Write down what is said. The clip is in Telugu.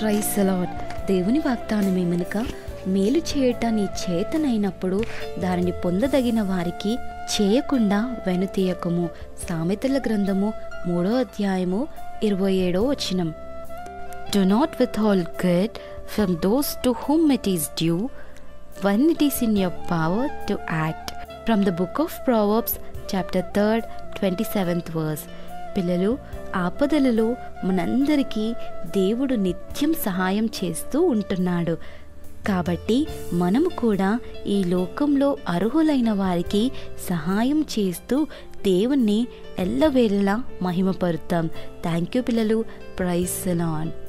ప్రైస్ అలాట్ దేవుని వాగ్దానం ఏమనక మేలు చేయట నీ చేతనైనప్పుడు దానిని పొందదగిన వారికి చేయకుండా వెనుతీయకము సామెతల గ్రంథము మూడో అధ్యాయము ఇరవై ఏడో వచనం Do not withhold good from those to whom it is due when it is in your power to act. From the book of Proverbs, chapter 3rd, 27th verse. పిల్లలు ఆపదలలో మనందరికీ దేవుడు నిత్యం సహాయం చేస్తూ ఉంటున్నాడు కాబట్టి మనము కూడా ఈ లోకంలో అర్హులైన వారికి సహాయం చేస్తూ దేవుణ్ణి ఎల్లవేళలా మహిమపరుతాం థ్యాంక్ యూ పిల్లలు ప్రైస్ లాన్